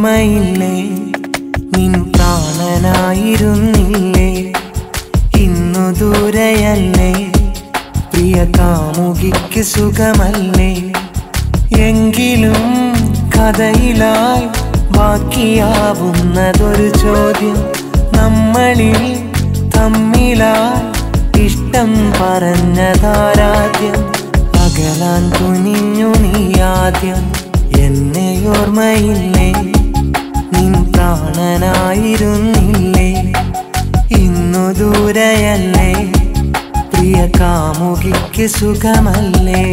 ഓർമ്മയില്ലേ നിൻ പ്രാണനായിരുന്നില്ലേ ഇന്നു ദൂരെയല്ലേ പ്രിയ കാമുകിക്ക് സുഖമല്ലേ എങ്കിലും കഥയിലായി ബാക്കിയാവുന്നതൊരു ചോദ്യം നമ്മളിൽ തമ്മിലായി ഇഷ്ടം പറഞ്ഞതാരാദ്യം അകലാൻ തുനിഞ്ഞു നീ ആദ്യം എന്നെ ഓർമ്മയില്ലേ നിൻ പ്രാണനായിരുന്നില്ലേ ഇന്നു ദൂരെയല്ലേ പ്രിയ കാമുകിക്ക് സുഖമല്ലേ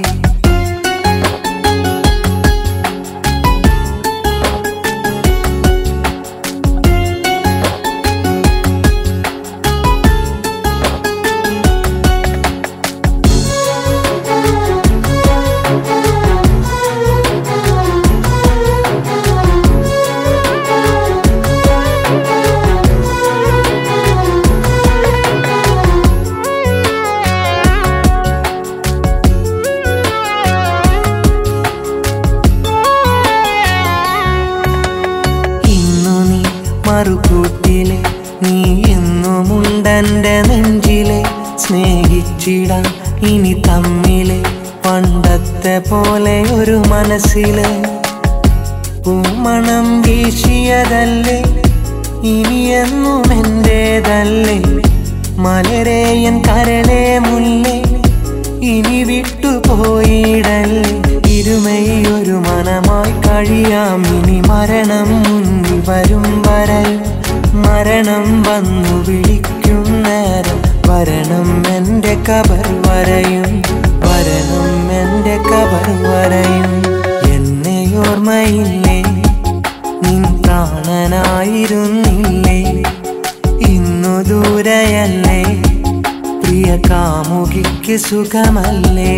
ഇന്നു നീ മറുകൂട്ടിലെ നീ എന്നുമുണ്ടെന്റെ നെഞ്ചിലെ സ്നേഹിച്ചിടാൻ ഇനി തമ്മിലെ പണ്ടത്തെ പോലെ ഒരു മനസ്സിലെ പൂമണം വീശിയതല്ലേ ഇനി എന്നും എന്റേതല്ലേ മലരേയൻ കരളെ മുല്ലേ ഇനി വിട്ടുപോയിടല്ലേ ഇരുമൈ ഒരു മനമായി കഴിയാം ഇനി മരണം മുന്നിൽ വരും വരൽ മരണം വന്നു വിളിക്കും നേരം വരണം എൻ്റെ കബർ വരയും വരണം എൻ്റെ കബർ വരയും എന്നെ ഓർമ്മയില്ലേ നിൻ പ്രാണനായിരുന്നില്ലേ ഇന്നു ദൂരെയല്ലേ പ്രിയ കാമുകിക്ക് സുഖമല്ലേ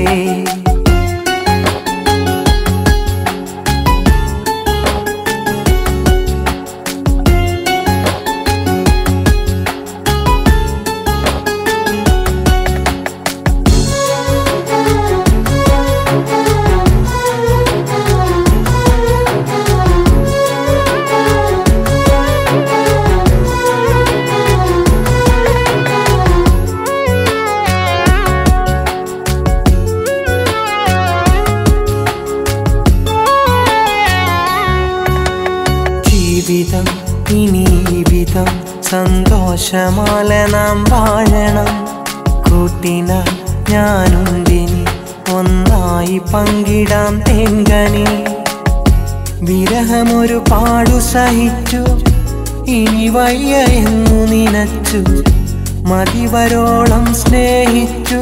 ജീവിതം ഇനി ഈ വിധം സന്തോഷമാല നാം വാഴണം കൂട്ടിന ഞാനുണ്ടിനി ഒന്നായി പങ്കിടാം തേങ്കനി വിരഹമൊരു പാടു സഹിച്ചു ഇനി വയ്യ എന്നു നിനച്ചു മതിവരോളം സ്നേഹിച്ചു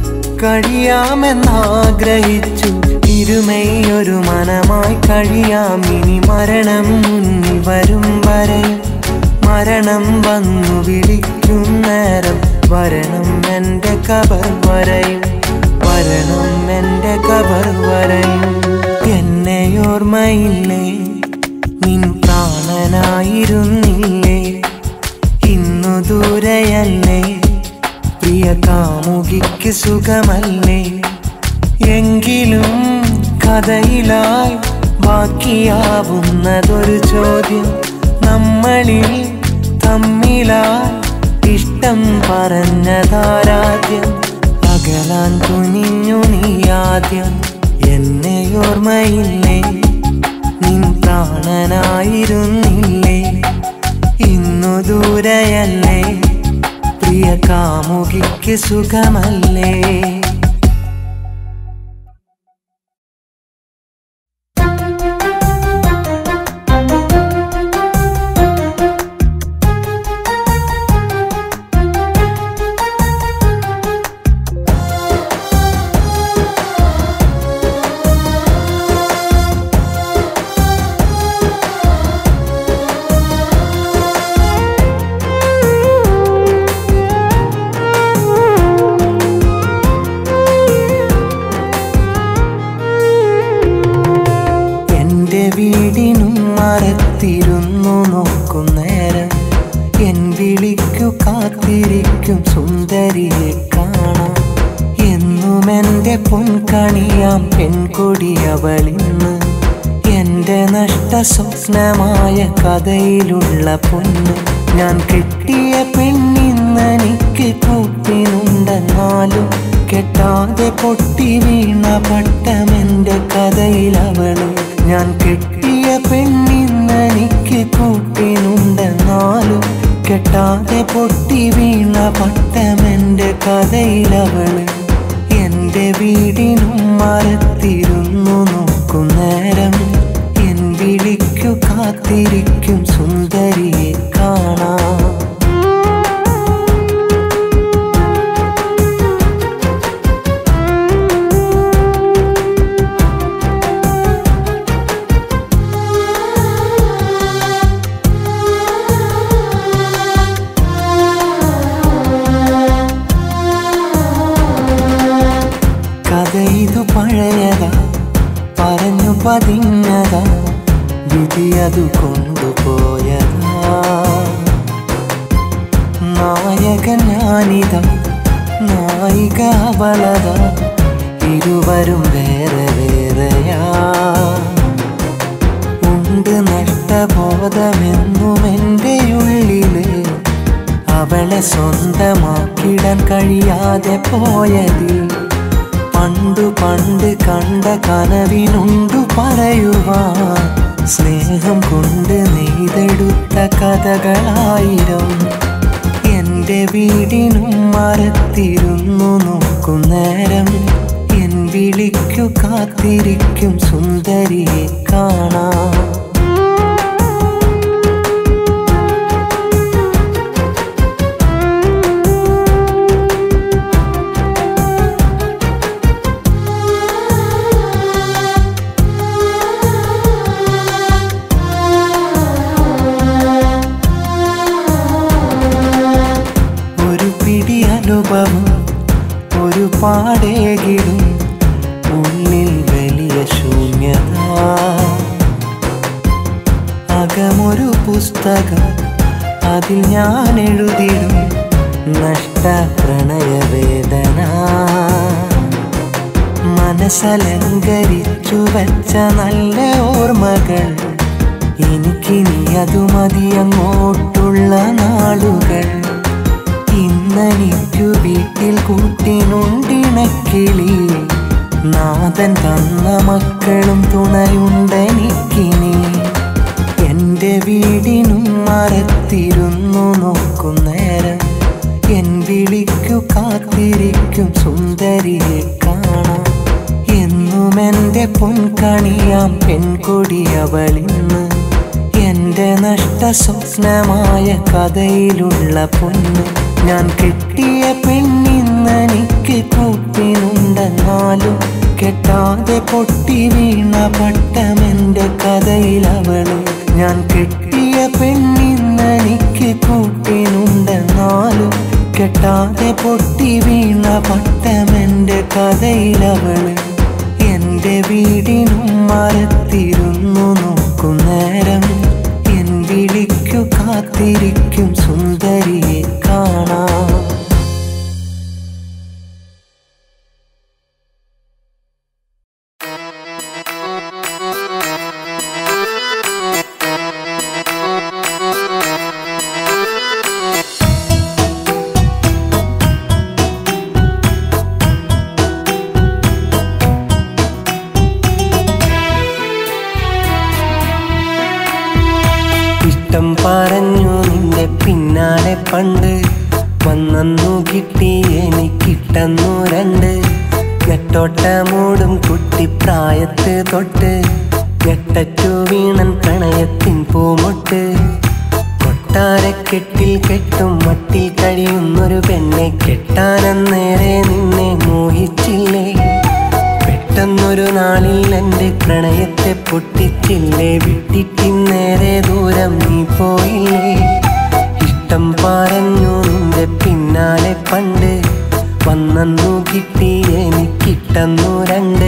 കഴിയാമെന്നാഗ്രഹിച്ചു ഇരുമയൊരു മനമായി കഴിയാം ഇനി മരണം മുന്നിൽ വരും വരെ മരണം വന്നു വിളിക്കും നേരം വരണം എൻ്റെ കബർ വരയും വരണം എൻ്റെ കബർ വരയും എന്നെ ഓർമ്മയില്ലേ നിൻ പ്രാണനായിരുന്നില്ലേ ഇന്നു ദൂരെയല്ലേ പ്രിയ കാമുകിക്ക് സുഖമല്ലേ എങ്കിലും കഥയിലായി ബാക്കിയാവുന്നതൊരു ചോദ്യം നമ്മളിൽ തമ്മിലായി ഇഷ്ടം പറഞ്ഞതാരാദ്യം അകലാൻ തുനിഞ്ഞു നീ ആദ്യം എന്നെ ഓർമ്മയില്ലേ നിൻ പ്രാണനായിരുന്നില്ലേ ഇന്നു ദൂരെയല്ലേ പ്രിയ കാമുകിക്ക് സുഖമല്ലേ എന്റെ വീടിനും മരത്തിരുന്നു നോക്കും നേരം എൻ വിളിക്കു കാത്തിരിക്കും സുന്ദരിയെ കാണാം എന്നും എന്റെ പൊൻകണിയാം പെൺകൊടി അവളിന്ന് എൻ എന്റെ നഷ്ട സ്വപ്നമായ കഥയിലുള്ള പൊന്ന് ഞാൻ കെട്ടിയ പെണ്ണിന്നെനിക്ക് കൂട്ടിനുണ്ടെന്നാലും കെട്ടാതെ പൊട്ടി വീണ പട്ടമെന്റെ കഥയിലവള് ഞാൻ കെട്ടിയ പെണ്ണിന്നെനിക്ക് കൂട്ടിനുണ്ടെന്നാലും കെട്ടാതെ പൊട്ടി വീണ പട്ടമെന്റെ കഥയിലവള് എന്റെ വീടിനും മരത്തിരുന്നു നോക്കും നേരം എൻ വിളിക്കു കാത്തിരിക്കും സുന്ദരിയെ കാണാം കഥ ഇതു പഴയതാ പറഞ്ഞു പതിഞ്ഞതാ വിധി അത് കൊണ്ടുപോയതാ നായകൻ ഞാനിതാ നായിക അവളതാ ഇരുവരും വേറെ വേറെയാ ഉണ്ട് നഷ്ടബോധമെന്നും എൻ്റെ ഉള്ളില് അവളെ സ്വന്തമാക്കിടാൻ കഴിയാതെ പോയതിൽ പണ്ടു പണ്ട് കണ്ട കനവിനുണ്ടു പറയുവാൻ സ്നേഹം കൊണ്ട് നെയ്തെടുത്ത കഥകളായിരം എന്റെ വീടിനും മരത്തിരുന്നു നോക്കും നേരം എൻ വിളിക്കു കാത്തിരിക്കും സുന്ദരിയെ കാണാം ഒരു പിടി അനുഭവം ഒരു പാടേകിടും ഉള്ളിൽ വലിയ ശൂന്യത അകമൊരു പുസ്തകം അതിൽ ഞാൻ എഴുതിടും നഷ്ട പ്രണയവേദന മനസ്സലങ്കരിച്ചു വച്ച നല്ല ഓർമ്മകൾ എനിക്കിനി അതു മതി അങ്ങോട്ടുള്ള നാളുകൾ ഇന്നെനിക്കു വീട്ടിൽ കൂട്ടിനുണ്ടിണക്കിളി നാഥൻ തന്ന മക്കളും തുണയുണ്ടെനിക്കിനി എന്റെ വീടിനും മരത്തിരുന്നു നോക്കും നേരം എൻ വിളിക്കു കാത്തിരിക്കും സുന്ദരിയെ കാണാം എന്നും എന്റെ പൊൻകണിയാം പെൺകൊടിയവളിന്ന് എന്റെ നഷ്ട സ്വപ്നമായ കഥയിലുള്ള പൊന്ന് ഞാൻ കെട്ടിയ പെണ്ണിന്നെനിക്ക് കൂട്ടിനുണ്ടെന്നാലും കെട്ടാതെ പൊട്ടി വീണ പട്ടമെന്റെ കഥയിലവള് ഞാൻ കെട്ടിയ പെണ്ണിന്നെനിക്ക് കൂട്ടിനുണ്ടെന്നാലും കെട്ടാതെ പൊട്ടി വീണ പട്ടമെന്റെ കഥയിലവള് എന്റെ വീടിനും മരത്തിരുന്നു നോക്കും നേരം എൻ വിളിക്കു കാത്തിരിക്കും സുന്ദരിയെ കാണാം ഇഷ്ടം പറഞ്ഞു നിന്റെ പിന്നാലെ പണ്ട് വന്നു കിട്ടി എനിക്കിട്ടന്നു രണ്ട് ഞെട്ടോട്ടമൂടും കുട്ടിപ്രായത്ത് തൊട്ട് ഞെട്ടറ്റു വീണൻ പ്രണയത്തിൻ പൂമൊട്ട് കൊട്ടാരക്കെട്ടിൽ കെട്ടും മട്ടിൽ കഴിയുന്നൊരു പെണ്ണെ കെട്ടാനന്നേരെ നിന്നെ മോഹിച്ചില്ലേ പെട്ടെന്നൊരു നാളിൽ എൻ്റെ പ്രണയത്തെ പൊട്ടിച്ചില്ലേ വിട്ടിട്ടിന്നേരെ ദൂരം നീ പോയില്ലേ ഇഷ്ടം പറഞ്ഞു നിന്റെ പിന്നാലെ പണ്ട് വന്നു കിട്ടി എനിക്കിട്ടന്നു രണ്ട്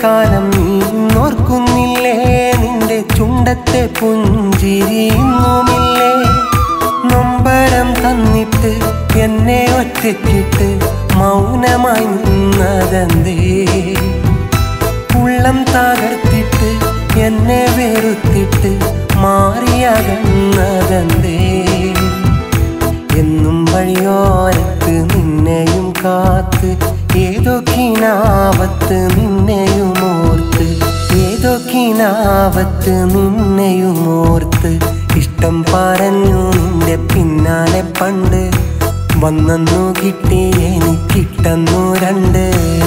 കാലം നീ നോർക്കുന്നില്ലേ നിന്റെ ചുണ്ടത്തെ പുഞ്ചിരിയുന്നുമില്ലേ നൊമ്പരം തന്നിട്ട് എന്നെ ഒറ്റയ്ക്കിട്ട് മൗനമായി നിന്നതെന്തേ ഉള്ളം തകർത്തിട്ട് എന്നെ വെറുത്തിട്ട് മാറിയകന്നതെന്തേ എന്നും വഴിയോരത്ത് നിന്നെയും കാത്ത് ഏതോ കിനാവത്ത് നിന്നെയും ഓർത്ത് ഏതോ കിനാവത്ത് നിന്നെയും ഓർത്ത് ഇഷ്ടം പറഞ്ഞു നിന്റെ പിന്നാലെ പണ്ട് വന്നു കിട്ടി എനിക്കിട്ടന്നു രണ്ട്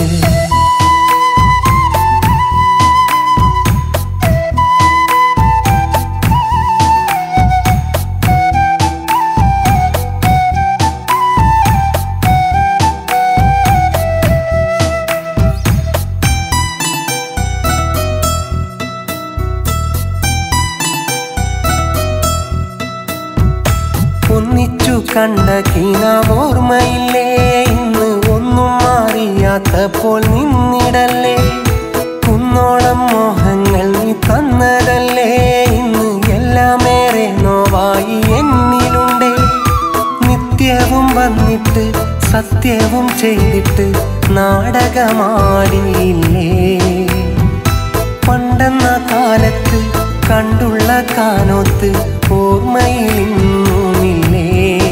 ഒന്നിച്ചു കണ്ട കിനാവോർമ്മയില്ലേ ഇന്ന് ഒന്നും മാറിയാത്തപ്പോൾ നിന്നിടല്ലേ കുന്നോളം മോഹങ്ങൾ നീ തന്നതല്ലേ ഇന്ന് എല്ലാമേറെ നോവായി എന്നിലുണ്ടേ നിത്യവും വന്നിട്ട് സത്യവും ചെയ്തിട്ട് നാടകമാടിയില്ലേ പണ്ടെന്ന കാലത്ത് കണ്ടുള്ള കാനോത്ത് ഓർമ്മയിലിന്നുമില്ലേ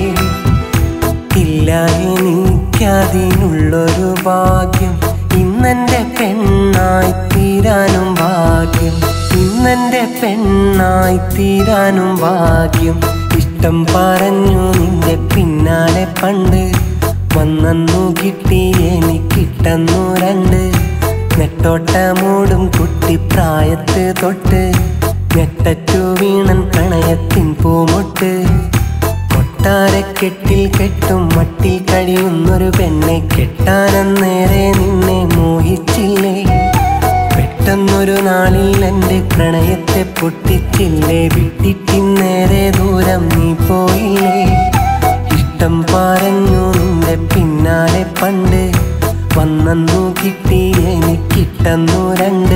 ഇല്ല എനിക്കതിനുള്ളൊരു ഭാഗ്യം ഇന്നെന്റെ പെണ്ണായി തീരാനും ഭാഗ്യം ഇന്നെന്റെ പെണ്ണായി തീരാനും ഭാഗ്യം ഇഷ്ടം പറഞ്ഞു നിന്റെ പിന്നാലെ പണ്ട് വന്നു കിട്ടി എനിക്കിട്ടന്നു രണ്ട് നെട്ടോട്ടമൂടും കുട്ടിപ്രായത്ത് തൊട്ട് ഞെട്ടറ്റു വീണൻ പ്രണയത്തിൻ പൂമൊട്ട് കൊട്ടാരക്കെട്ടിൽ കെട്ടും മട്ടിൽ കഴിയുന്നൊരു പെണ്ണെ കെട്ടാനെന്നേറെ നിന്നെ മോഹിച്ചില്ലേ പെട്ടെന്നൊരു നാളിൽ എൻ്റെ പ്രണയത്തെ പൊട്ടിച്ചില്ലേ വിട്ടിട്ടിന്നേറെ ദൂരം നീ പോയില്ലേ ഇഷ്ടം പറഞ്ഞു നിന്റെ പിന്നാലെ പണ്ട് വന്നു കിട്ടി എനിക്കിട്ടന്നു രണ്ട്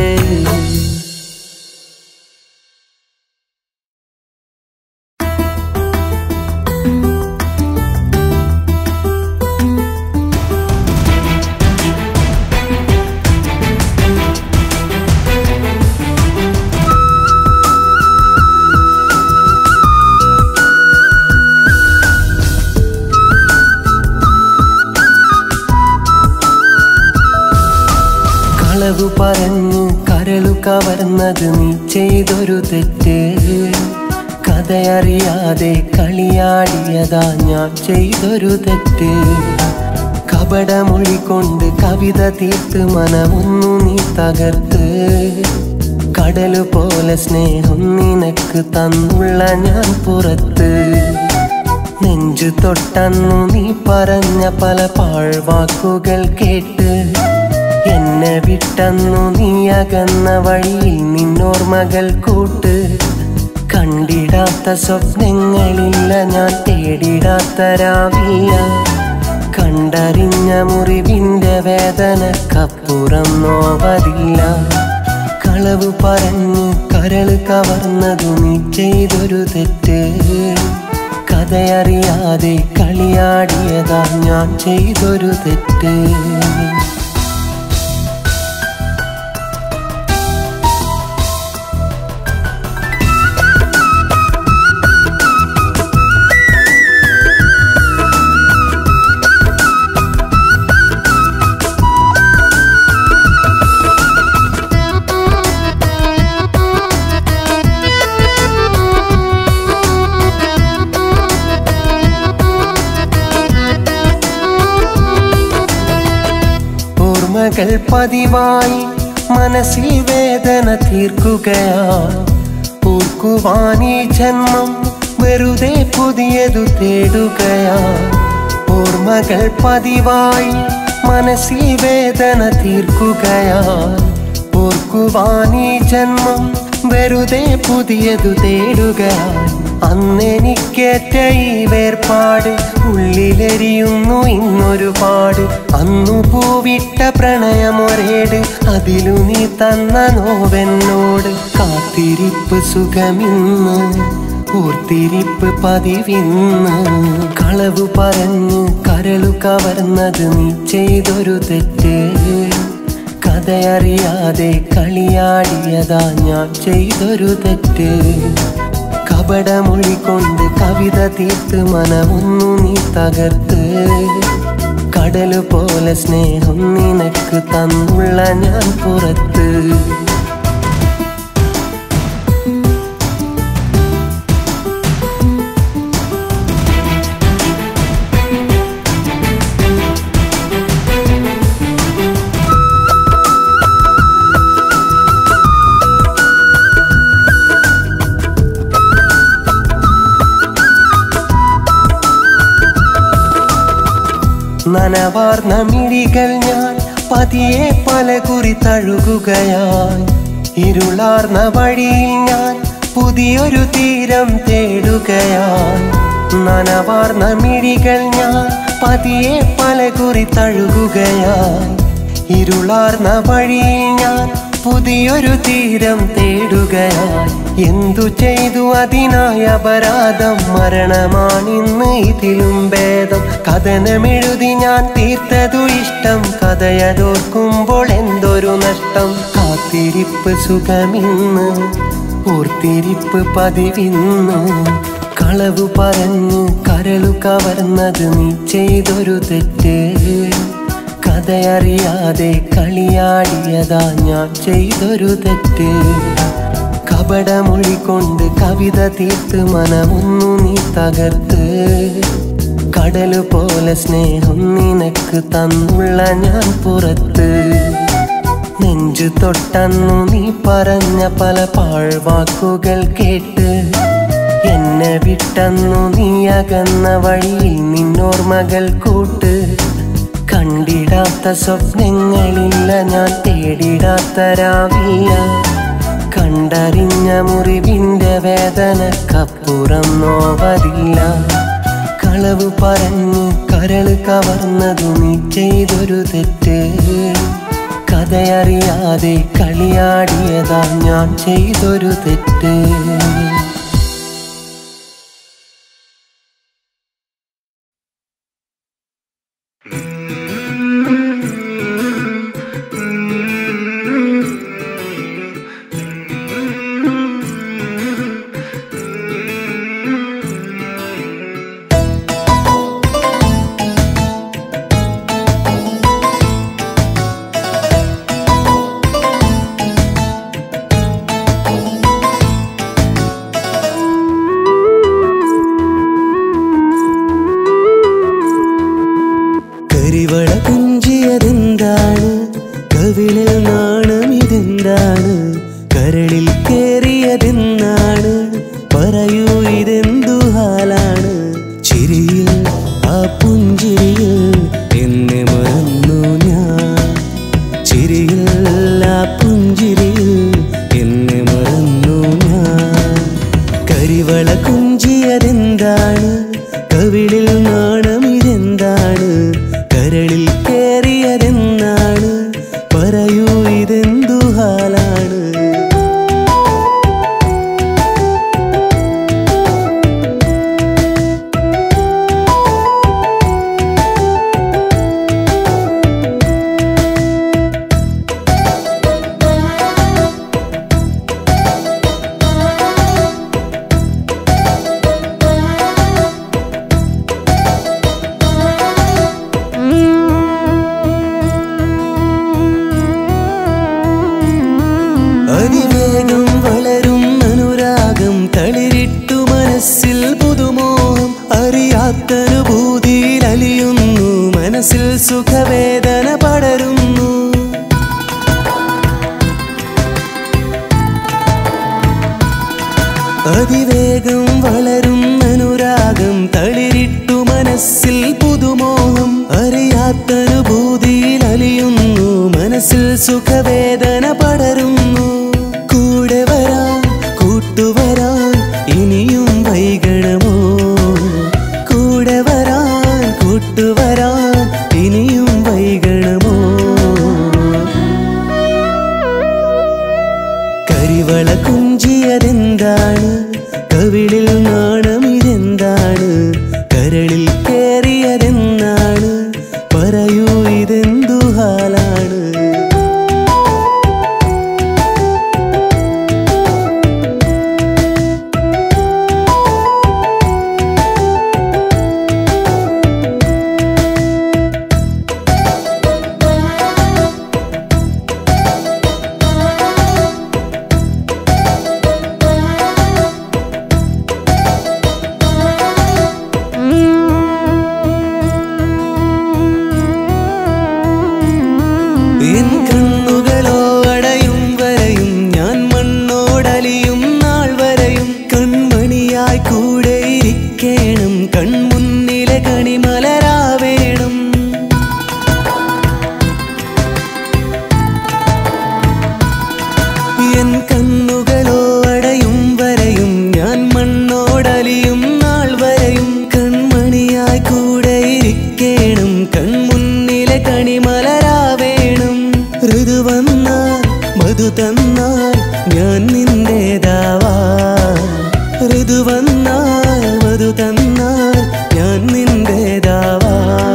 കളവു പറഞ്ഞ് കരളു കവർന്നത് നീ ചെയ്തൊരു തെറ്റ് കഥയറിയാതെ കളിയാടിയതാ ഞാൻ ചെയ്തൊരു തെറ്റ് കപടമൊഴി കൊണ്ട് കവിത തീർത്ത് മനമൊന്നു നീ തകർത്ത് കടലു പോലെ സ്നേഹം നിനക്ക് തന്നുള്ള ഞാൻ പുറത്ത് നെഞ്ചു തൊട്ടന്നു നീ പറഞ്ഞ പല പാഴ്വാക്കുകൾ കേട്ട് എന്നെ വിട്ടന്നു നീ അകന്ന വഴിയിൽ നിന്നോർമകൾ കൂട്ട് കണ്ടിടാത്ത സ്വപ്നങ്ങളില്ല ഞാൻ തേടിടാത്ത രാവില്ല കണ്ടറിഞ്ഞ മുറിവിന്റെ വേദനക്കപ്പുറം നോവതില്ല കളവ് പറഞ്ഞു കരള് കവർന്നതു നീ ചെയ്തൊരു തെറ്റ് കഥയറിയാതെ കളിയാടിയതാ ഞാൻ ചെയ്തൊരു തെറ്റ് ഓർമ്മകൾ പതിവായി മനസ്സിൽ വേദന തീർക്കുകയാ ഓർക്കുവാൻ ഈ ജന്മം വെറുതെ പുതിയതു തേടുകയാ ഓർമ്മകൾ പതിവായി മനസ്സിൽ വേദന തീർക്കുകയാ ഓർക്കുവാൻ ഈ ജന്മം വെറുതെ പുതിയതു തേടുകയാ അന്നെനിക്കേറ്റ ഈ വേർപാട് ഉള്ളിലെരിയുന്നു ഇന്നൊരുപാട് അന്നു പൂവിട്ട പ്രണയമൊരേട് അതിലു നീ തന്ന നോവെന്നോട് കാത്തിരിപ്പ് സുഖമിന്ന് ഓർത്തിരിപ്പ് പതിവിന്ന് കളവു പറഞ്ഞ് കരളു കവർന്നത് നീ ചെയ്തൊരു തെറ്റ് കഥയറിയാതെ കളിയാടിയതാ ഞാൻ ചെയ്തൊരു തെറ്റ് കപടമൊഴി കൊണ്ട് കവിത തീർത്ത് മനമൊന്നു നീ തകർത്ത് കടല് പോലെ സ്നേഹം നിനക്ക് തന്നുള്ള ഞാൻ പുറത്ത് നനവാർന്ന മിഴികൾ ഞാൻ പതിയെ പല കുറി തഴുകുകയായി ഇരുളാർന്ന വഴിയിൽ ഞാൻ പുതിയൊരു തീരം തേടുകയായി നനവാർന്ന മിഴികൾ ഞാൻ പതിയെ പല കുറി തഴുകുകയായി ഇരുളാർന്ന വഴിയിൽ ഞാൻ പുതിയൊരു തീരം തേടുകയായി എന്തു ചെയ്തു അതിനായ അപരാധം മരണമാണിന്ന് ഇതിലും ഭേദം കഥനമെഴുതി ഞാൻ തീർത്തതു ഇഷ്ടം കഥയതോർക്കുമ്പോൾ എന്തൊരു നഷ്ടം കാത്തിരിപ്പ് സുഖമിന്ന് ഓർത്തിരിപ്പ് പതിവിന്ന് കളവു പറഞ്ഞ് കരളു കവർന്നത് നീ ചെയ്തൊരു തെറ്റ് കഥയറിയാതെ കളിയാടിയതാ ഞാൻ ചെയ്തൊരു തെറ്റ് കപടമൊഴി കൊണ്ട് കവിത തീർത്ത് മനമൊന്നു നീ തകർത്ത് കടല് പോലെ സ്നേഹം നിനക്ക് തന്നുള്ള ഞാൻ പുറത്ത് നെഞ്ചു തൊട്ടന്നു നീ പറഞ്ഞ പല പാഴ്വാക്കുകൾ കേട്ട് എന്നെ വിട്ടന്നു നീ അകന്ന വഴിയിൽ നിന്നോർമകൾ കൂട്ട് കണ്ടിടാത്ത സ്വപ്നങ്ങളില്ല ഞാൻ തേടിടാത്ത രാവില്ല കണ്ടറിഞ്ഞ മുറിവിന്റെ വേദനക്കപ്പുറം നോവതില്ല കളവ് പറഞ്ഞു കരള് കവർന്നതു നീ ചെയ്തൊരു തെറ്റ് കഥയറിയാതെ കളിയാടിയതാ ഞാൻ ചെയ്തൊരു തെറ്റ് കരിവള കുഞ്ചിയതെന്താണ് കവിളിൽ നാണം ഇതെന്താണ് കരളിൽ കേറിയതെന്നാണ് പറയൂ ഇതെന്തു ഹാലാണ് ചിരിയിൽ ആ പുഞ്ചിരിയിൽ എന്നെ മറന്നു ഞാൻ ചിരിയിൽ ആ പുഞ്ചിരിയിൽ എന്നെ മറന്നു ഞാൻ കരിവള കുഞ്ചിയതെന്താണ് കവിളിൽ നാണം ഇതെന്താണ് കരളിൽ കേറിയതെന്നാണ് പറയൂ ഇതെന്തു ഹാലാണ് അതിവേഗം വളരും അനുരാഗം തളിരിട്ടു മനസ്സിൽ പുതുമോഹം അറിയാത്തനുഭൂതിയിൽ അലിയുന്നു മനസ്സിൽ സുഖവേദന പടരുന്നു അതിവേഗം വളരും അനുരാഗം തളിരിട്ടു മനസ്സിൽ പുതുമോഹം അറിയാത്തനുഭൂതിയിൽ അലിയുന്നു മനസ്സിൽ സുഖവേദന പടരുന്നു കൂടെ വരാൻ കൂട്ടുവരാൻ ഇനിയും വൈ ഇതെന്തു ഹാലാണ് എൻ കണ്ണുകളോ അടയും വരെയും ഞാൻ മണ്ണോടലിയും നാൾ വരെയും കൺമണിയായി കൂടെ ഇരിക്കേണം കൺമുന്നിലെ കണിമലരാവേണം എൻ കണ്ണുകളോ അടയും വരെയും ഞാൻ മണ്ണോടലിയും നാൾ വരെയും കൺമണിയായി കൂടെ ഇരിക്കേണം കൺമുന്നിലെ കണിമലരാവേണം ഋതുവന്നാൽ മധു തന്നാൽ ഞാൻ നിന്റേതാവാ ഋതുവന്നാൽ മധു തന്നാൽ ഞാൻ നിന്റേതാവാ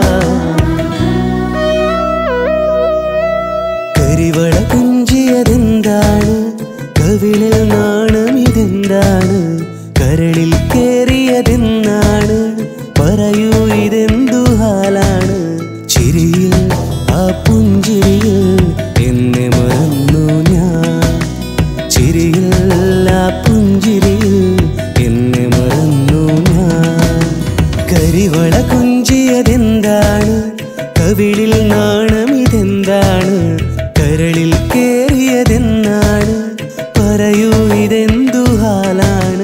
കരിവള കുഞ്ചിയതെന്താണ് കവിളിൽ നാണം ഇതെന്താണ് കരളിൽ കേറിയതെന്നാണ് പറയൂ ഇതെന്തു ഹാലാണ് ചിരിയിൽ ആ പുഞ്ചിരിയിൽ എന്നെ മറന്നു ഞാൻ ചിരിയിൽ ആ പുഞ്ചിരിയിൽ എന്നെ മറന്നു ഞാൻ കരിവള കുഞ്ചിയതെന്താണ് കവിളിൽ നാണം ഇതെന്താണ് കരളിൽ കേറിയതെന്നാണ് പറയൂ ഇതെന്തു ഹാലാണ്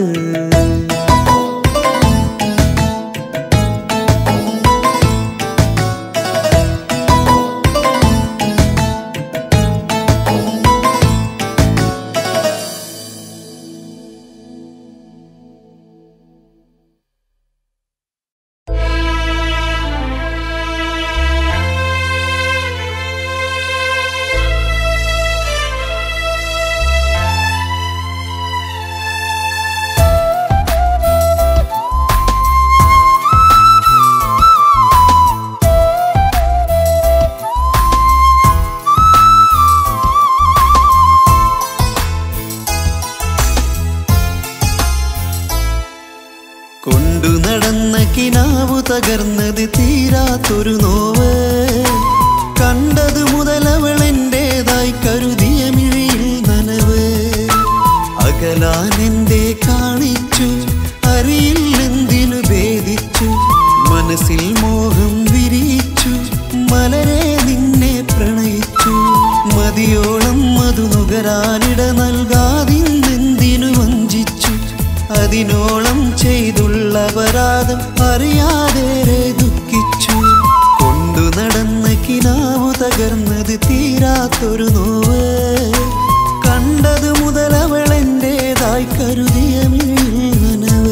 കൊണ്ടു നടന്ന കിനാവു തകർന്നത് തീരാത്തൊരു നോവ് കണ്ടതു മുതൽ അവൾ എന്റേതായി കരുതിയ മിഴിയിൽ നനവ് അകലാൻ എന്റെ കാണിച്ചു അറിയില്ലെന്തിനു ഭേദിച്ചു മനസ്സിൽ മോഹം വിരിയിച്ചു മലരെ നിന്നെ പ്രണയിച്ചു മതിയോളം മധു നുകരാനിട നൽകാതിന്നെന്തിനു വഞ്ചിച്ചു അതിനോളം ചെയ്തുള്ള അപരാധം അറിയാതേറെ ദുഃഖിച്ചു കൊണ്ടു നടന്ന കിനാവു തകർന്നത് തീരാത്തൊരു നോവ് കണ്ടതു മുതൽ അവൾ എന്റേതായി കരുതിയ മിഴിയിൽ നനവ്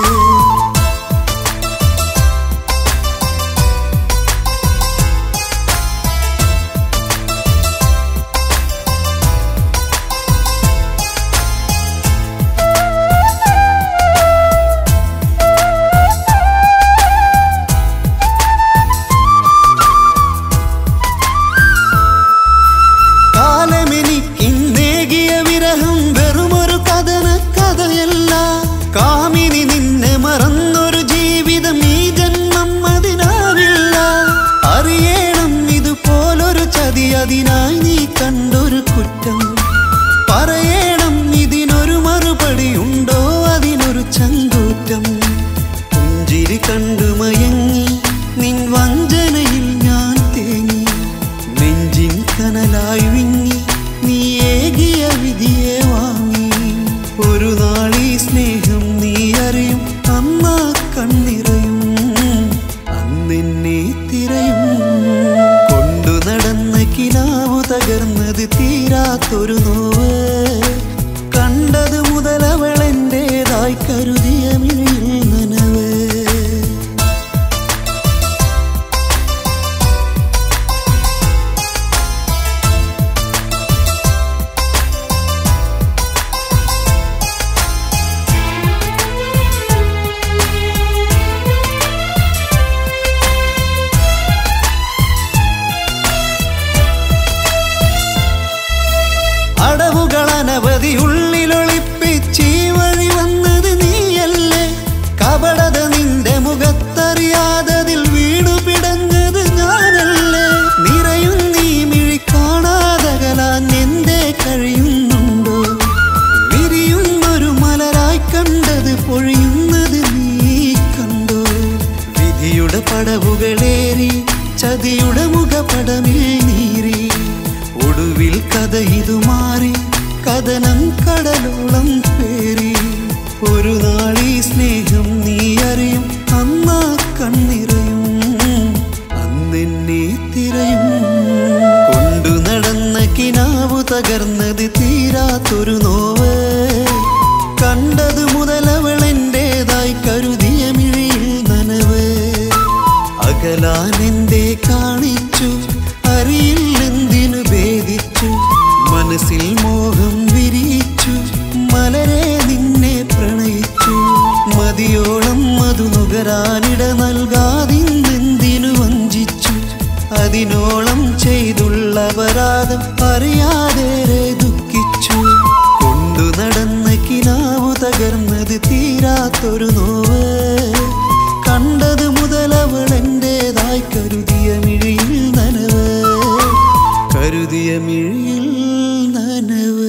കാലമെനിക്കിന്നേകിയ വിരഹം വെറുമൊരു കഥന കഥയല്ല കാമിനി നിന്നെ മറന്നൊരു ജീവിതം ഈ ജന്മം അതിനാവില്ല അറിയണം ഇതുപോലൊരു ചതി അതിനായി നീ കണ്ടൊരു കുറ്റം പറയണം ഇതിനൊരു മറുപടി ഉണ്ടോ അതിനൊരു ചങ്കൂറ്റം പുഞ്ചിരി കണ്ടു മയങ്ങി നിൻ വഞ്ചനയിൽ ഞാൻ തേങ്ങി നെഞ്ചിൻ കനലായി വിങ്ങി നീ ഏകിയ വിധിയെ വാങ്ങി ഒരു നാളീ സ്നേഹം നീ അറിയും അമ്മ കണ്ണിറയും അന്നെന്നെ തിരയും കൊണ്ടു നടന്ന കിനാവു തകർന്നത് തീരാത്തൊരു നോവ് കണ്ടത് മുതൽ അവൾ എന്റേതായി കരുതിയ മിഴിയിൽ നനവ് കളവുകൾ അനവധി ഉള്ളിലൊളിപ്പിച്ചീ വഴി വന്നത് നീയല്ലേ കപടത നിന്റെ മുഖത്തറിയാതതിൽ വീണു പിടഞ്ഞത് ഞാനല്ലേ നിറയും നീ മിഴി കാണാതകലാൻ എന്തേ കഴിയുന്നുണ്ടോ വിരിയുന്നൊരു മലരായി കണ്ടത് പൊഴിയുന്നത് നീ കണ്ടോ വിധിയുടെ പടവുകളേറി ചതിയുടെ മുഖപടമിൽ നീറി ഒടുവിൽ കഥ ഇതു മാറി കഥനം കടലോളം പേറി ഒരു നാളീ സ്നേഹം നീ അറിയും അന്നാ കണ്ണിറയും അന്നെന്നെ തിരയും കൊണ്ടു നടന്ന കിനാവു തകർന്നത് തീരാത്തൊരു നോവ് കണ്ടത് മുതലവൾ എന്റേതായി കരുതിയ മിഴിയിൽ നനവ് അകലാൻ എന്തേ കാണിച്ചു അറിയില്ലെന്തിനു ഭേദിച്ചു മനസ്സിൽ മോഹം വിരിയിച്ചു മലരെ നിന്നെ പ്രണയിച്ചു മതിയോളം മധു നുകരാനിട നൽകാതിന്തെന്തിനു വഞ്ചിച്ചു അതിനോളം ചെയ്തുള്ള അപരാധം അറിയാതേറെ ദുഃഖിച്ചു കൊണ്ടു നടന്ന കിനാവു തകർന്നത് തീരാത്തൊരു നോവ് കണ്ടത് മുതൽ അവൾ എന്റേതായി കരുതിയ മിഴിയിൽ നനവ് കരുതിയ മിഴിയിൽ നനവ്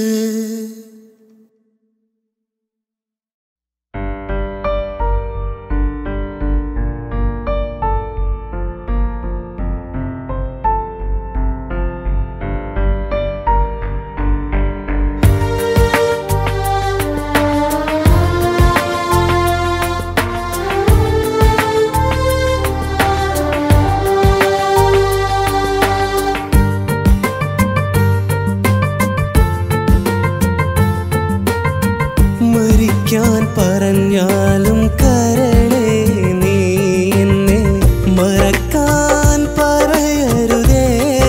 മരിക്കാൻ പറഞ്ഞാലും കരളെ നീ എന്നെ മറക്കാൻ പറയരുതേ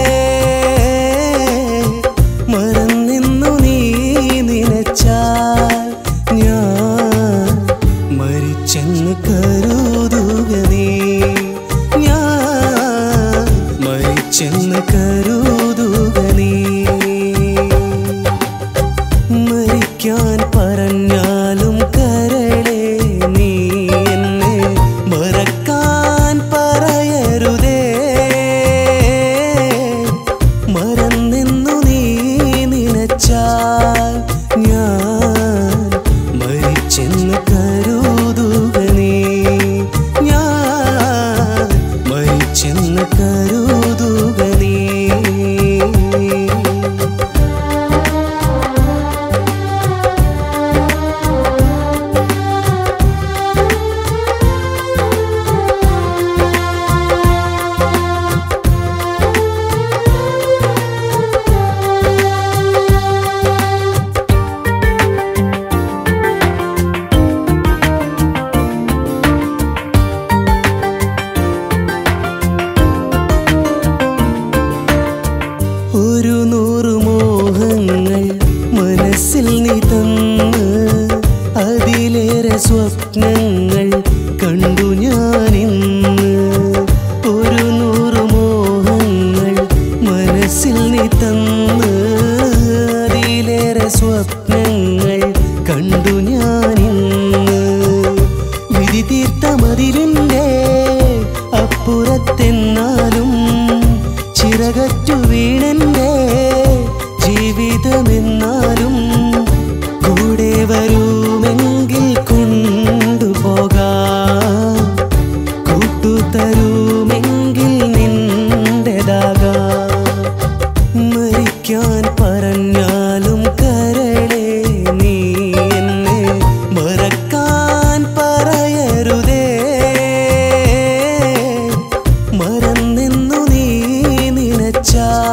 മറന്നിന്നു നീ നിനച്ചാൽ ഞാൻ മരിച്ചെന്ന് കരുതുക നീ ഞാൻ മരിച്ചെന്ന് കരുതുക നീ മരിക്കാൻ പറഞ്ഞാലും കരളെ നീ എന്നെ മറക്കാൻ പറയരുതേ മറന്നെന്നു നീ നിനച്ചാൽ ഞാൻ മരിച്ചെന്ന് കരുതുക നീ ഞാൻ മരിച്ചെന്ന് കരുതുക നീ ഒരു നൂറ് മോഹങ്ങൾ മനസ്സിൽ നീ തന്ന് അതിലേറെ സ്വപ്നങ്ങൾ കണ്ടു ഞാനിന്ന് ഒരു നൂറ് മോഹങ്ങൾ മനസ്സിൽ നീ തന്ന് അതിലേറെ സ്വപ്നങ്ങൾ കണ്ടു ഞാനിന്ന് വിധി തീർത്ത മതിലിൻ്റെ അപ്പുറത്തെന്നാലും ചിറകറ്റു വീണന്റെ ജീവിതമെന്നാലും കൂടെ വരുമെങ്കിൽ കൊണ്ടുപോകാം കൂട്ടുതരുമെങ്കിൽ നിന്റെതാകാം മരിക്കാൻ പറഞ്ഞാലും കരളെ നീ എന്നെ മറക്കാൻ പറയരുതേ മറന്നെന്നു നീ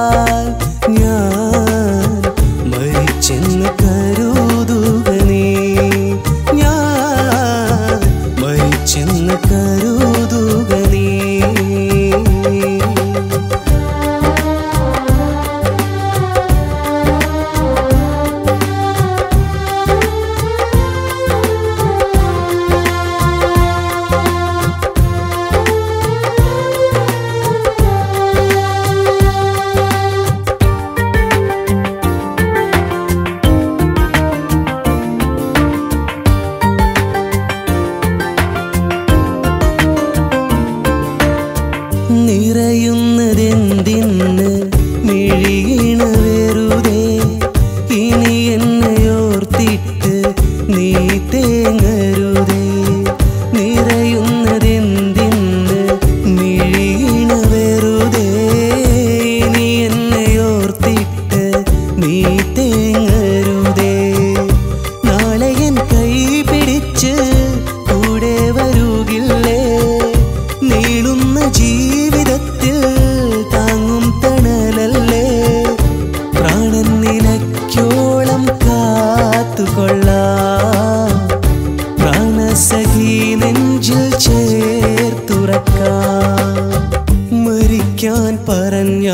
നിനച്ചാൽ ഞാൻ മരിച്ചെന്ന് കരുതുക നീ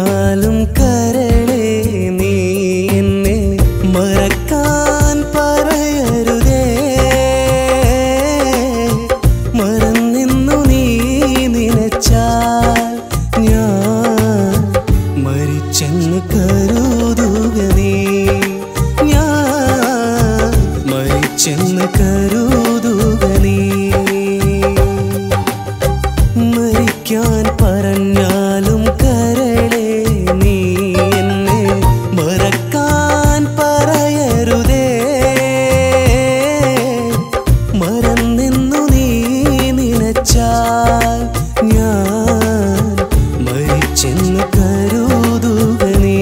പറഞ്ഞാലും കരളെ നീ എന്നെ മറക്കാൻ പറയരുതേ മറന്നെന്നു നീ നിനച്ചാൽ ഞാൻ മരിച്ചെന്ന് കരുതുക നീ ഞാൻ മരിച്ചെന്ന് കരുതുക നീ മരിക്കാൻ പറഞ്ഞാലും കരളെ നീ എന്നെ മറക്കാൻ പറയരുതേ മറന്നെന്നു നീ നിനച്ചാൽ ഞാൻ മരിച്ചെന്ന് കരുതുക നീ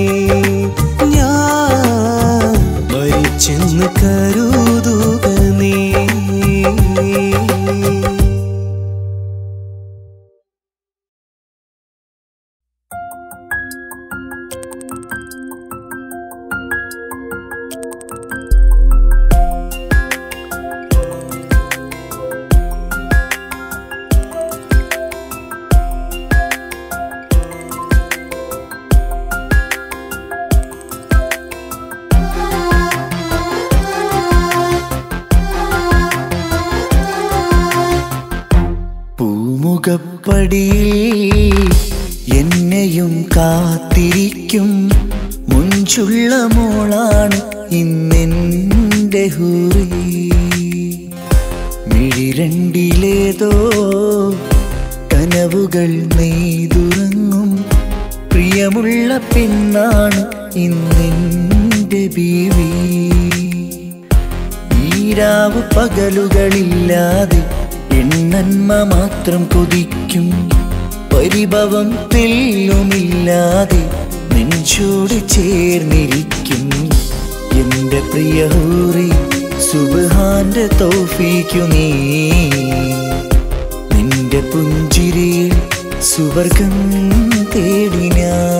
ഞാൻ മരിച്ചെന്ന് കരുതുക നീ പൂമുഖപ്പടിയിൽ എന്നെയും കാത്തിരിക്കും മുഞ്ചുള്ള മോളാണ് ഇന്നെൻ്റെ ഹൂറി മിഴിരണ്ടിലേതോ കനവുകൾ നെയ്തുറങ്ങും പ്രിയമുള്ള പെണ്ണാണ് ഇന്നെൻ്റെ ബീവി ഈരാവ് പകലുകളില്ലാതെ എണ്ണന്മ മാത്രം കൊതിക്കും പരിഭവം തെല്ലുമില്ലാതെ നെഞ്ചോട് ചേർന്നിരിക്കും എന്റെ പ്രിയ ഹൂറി സുബാന്റെ തോഫിക്കു നീ നിന്റെ പുഞ്ചിരിയിൽ സുവർഗം തേടിന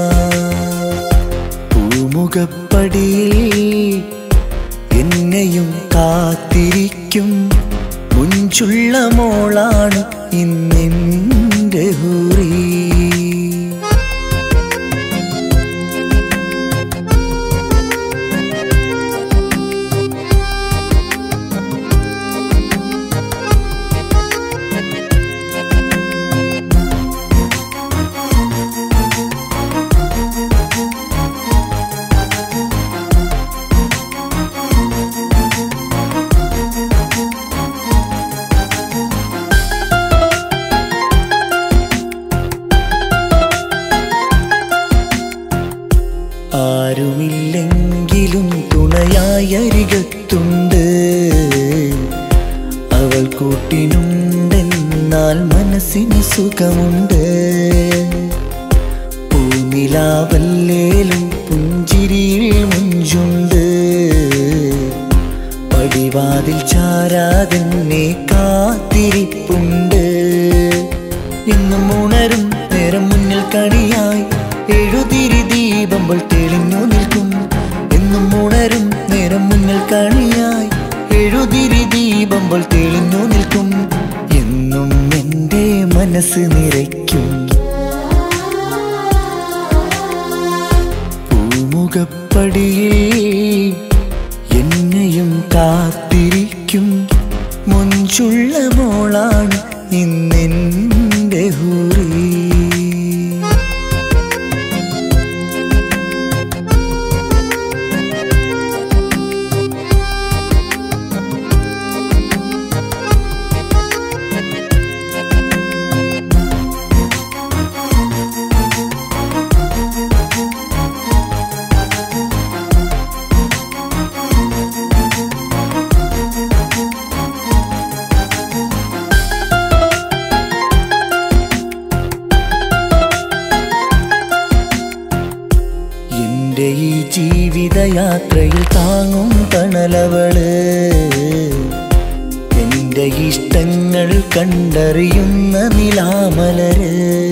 പൂമുഖപ്പടിയിൽ എന്നെയും കാത്തിരിക്കും മുഞ്ചുള്ള മോളാണ് ഇന്നെൻ്റെ ഹൂറി ആരുമില്ലെങ്കിലും തുണയായി അരികത്തുണ്ട് അവൾ കൂട്ടിനുണ്ടെന്നാൽ മനസ്സിന് സുഖമുണ്ട് പൂനിലാവല്ലേലും പുഞ്ചിരിയിൽ മുഞ്ചുണ്ട് പടിവാതിൽ ചാരാതെന്നെ കാത്തിരിപ്പുണ്ട് ഇന്നും ഉണരും നേരം മുന്നിൽ കണിയായി എഴുതിരി ദീപമ്പോൾ തെളിഞ്ഞു നിൽക്കും എന്നും ഉണരും നേരം മുന്നിൽ കണിയായി എഴുതിരി ദീപമ്പോൾ തെളിഞ്ഞു നിൽക്കും എന്നും എൻ്റെ മനസ്സ് നിറയ്ക്കും പൂമുഖപ്പടിയിൽ എന്നെയും കാത്തിരിക്കും മുഞ്ചുള്ള മോളാണ് ഇന്നെൻ്റെ ഹൂറി എന്റെ ഈ ജീവിതയാത്രയിൽ താങ്ങും തണലവള് എന്റെ ഇഷ്ടങ്ങൾ കണ്ടറിയുന്ന നിലാമലര്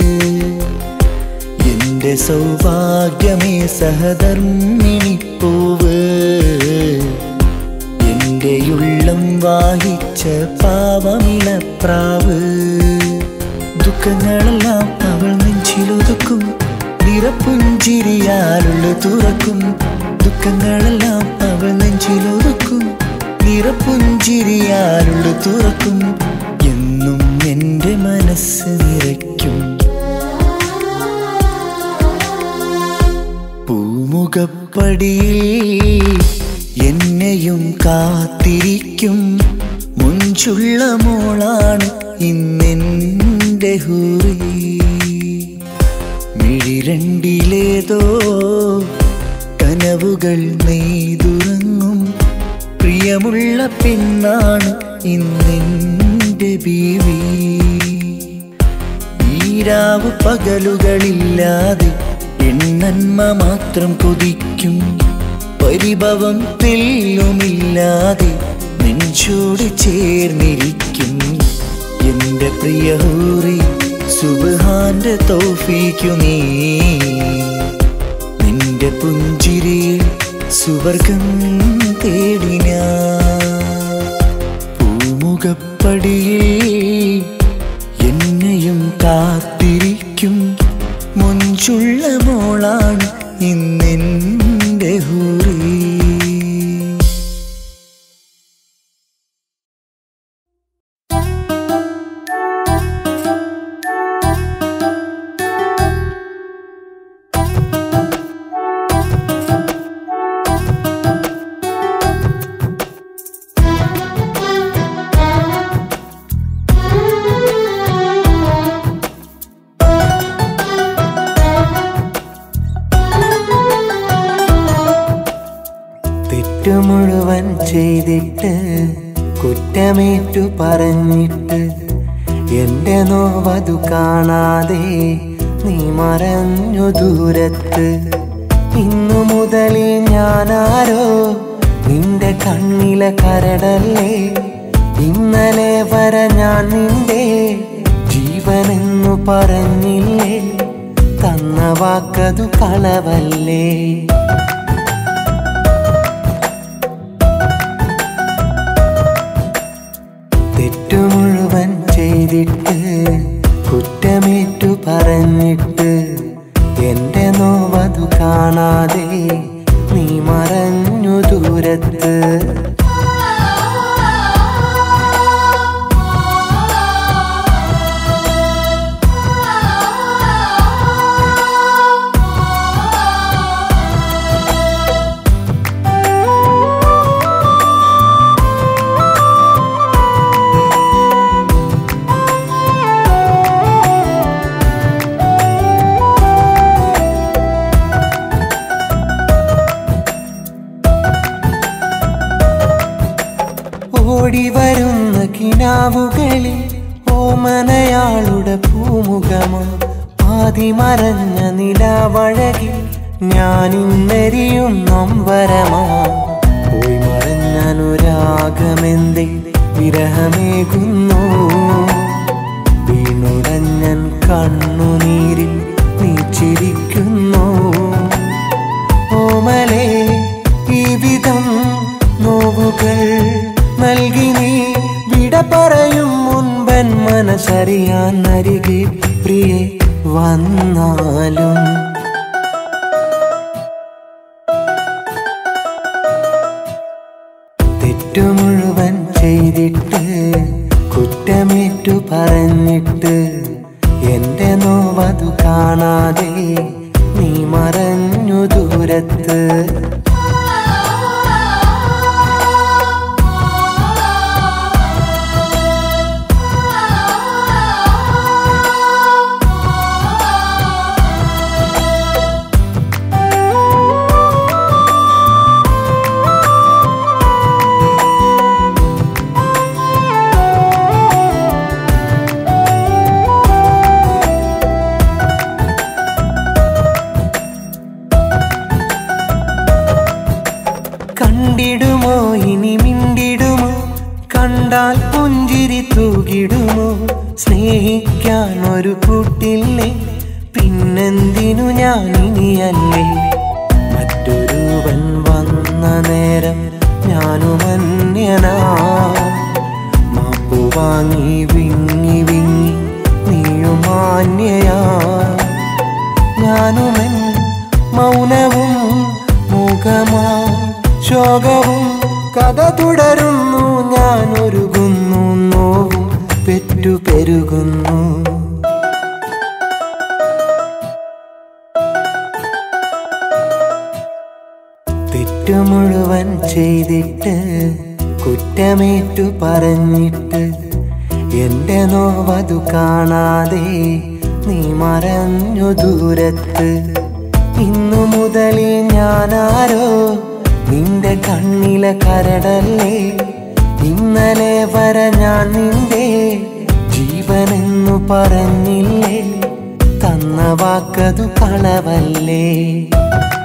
എന്റെ സൗഭാഗ്യമേ സഹധർമ്മിണിപ്പൂവ് എന്റെ ഉള്ളം വാഹിച്ച പാവമിളപ്രാവ് ദുഃഖങ്ങളെല്ലാം അവൾ നെഞ്ചിലൊതുക്കും നിറപ്പുഞ്ചിരിയാലുള്ള തുറക്കും ദുഃഖങ്ങളെല്ലാം അവൾ നെഞ്ചിലൊതുക്കും നിറപ്പുഞ്ചിരിയാലുള്ള തുറക്കും എന്നും എൻ്റെ മനസ്സ് നിറയ്ക്കും പൂമുഖപ്പടിയിൽ എന്നെയും കാത്തിരിക്കും മുഞ്ചുള്ള മോളാണ് ഇന്നെൻ്റെ ഹൂറി മിഴിരണ്ടിലേതോ കനവുകൾ നെയ്തുറങ്ങും പ്രിയമുള്ള പെണ്ണാണ് ഇന്നെൻ്റെ ബീവി ഈരാവ് പകലുകളില്ലാതെ എണ്ണന്മ മാത്രം കൊതിക്കും പരിഭവം തെല്ലുമില്ലാതെ നെഞ്ചോട് ചേർന്നിരിക്കും എന്റെ പ്രിയ ഹൂറി സുബാന്റെ തോഫിക്കു നീ നിന്റെ പുഞ്ചിരിയിൽ സുവർഗം തേടി ഞാൻ പൂമുഖപ്പടിയിൽ എന്നെയും കാത്തിരിക്കും മുഞ്ചുള്ള മോളാണ് ഇന്നെൻ്റെ ഹൂറി തെറ്റു മുഴുവൻ ചെയ്തിട്ട് കുറ്റമേറ്റു പറഞ്ഞിട്ട് എന്റെ നോവതു കാണാതെ നീ മറഞ്ഞു ദൂരത്ത് ഇന്നു മുതലേ ഞാനാരോ നിന്റെ കണ്ണിലെ കരടല്ലേ ഇന്നലെ വരെ ഞാൻ നിന്റെ ജീവനെന്നു പറഞ്ഞില്ലേ തന്ന വാക്കതു കളവല്ലേ തെറ്റു മുഴുവൻ ചെയ്തിട്ട് കുറ്റമേറ്റു പറഞ്ഞിട്ട് എന്റെ നോവതു കാണാതെ നീ മറഞ്ഞു ദൂരത്ത് ഓടി വരുന്ന കിനാവുകളിൽ ഓമനയാളുടെ പൂമുഖമോ ആദി മറഞ്ഞ നിലാവഴകിൽ ഞാൻ ഇന്നെരിയും നൊമ്പരമോ പോയി മറഞ്ഞനുരാഗമെന്തേ വിരഹമേകുന്നു വീണുടഞ്ഞൻ കണ്ണുനീരിൽ നീ ചിരിക്കുന്നു ഓമലേ ഈ വിധം നോവുകൾ നൽകി നീ വിട പറയും മുൻപൻ മനസ്സറിയാൻ അരികെ പ്രിയെ വന്നാലും തെറ്റു മുഴുവൻ ചെയ്തിട്ട് കുറ്റമേറ്റു പറഞ്ഞിട്ട് എന്റെ നോവതു കാണാതെ നീ മറഞ്ഞു ദൂരത്ത് കണ്ടിടുമോ ഇനി മിണ്ടിടുമോ കണ്ടാൽ പുഞ്ചിരി തൂകിടുമോ സ്നേഹിക്കാൻ ഒരു കൂട്ടില്ലേ പിന്നെന്തിനു ഞാൻ ഇനിയല്ലേ മറ്റൊരുവൻ വന്ന നേരം ഞാനും അന്യനാ മാപ്പു വാങ്ങി വിങ്ങി വിങ്ങി നീയും മാന്യയാ ഞാനുമൻ മൗനവും മുഖമായി ശോകവും കഥ തുടരുന്നു ഞാൻ ഒരുകുന്നു നോവും പെറ്റു പെരുകുന്നു തെറ്റു മുഴുവൻ ചെയ്തിട്ട് കുറ്റമേറ്റു പറഞ്ഞിട്ട് എന്റെ നോവതു കാണാതെ നീ മറഞ്ഞു ദൂരത്ത് ഇന്നു മുതലേ ഞാനാരോ നിന്റെ കണ്ണിലെ കരടല്ലേ ഇന്നലെ വരെ ഞാൻ നിന്റെ ജീവനെന്നു പറഞ്ഞില്ലേ തന്ന വാക്കതു കളവല്ലേ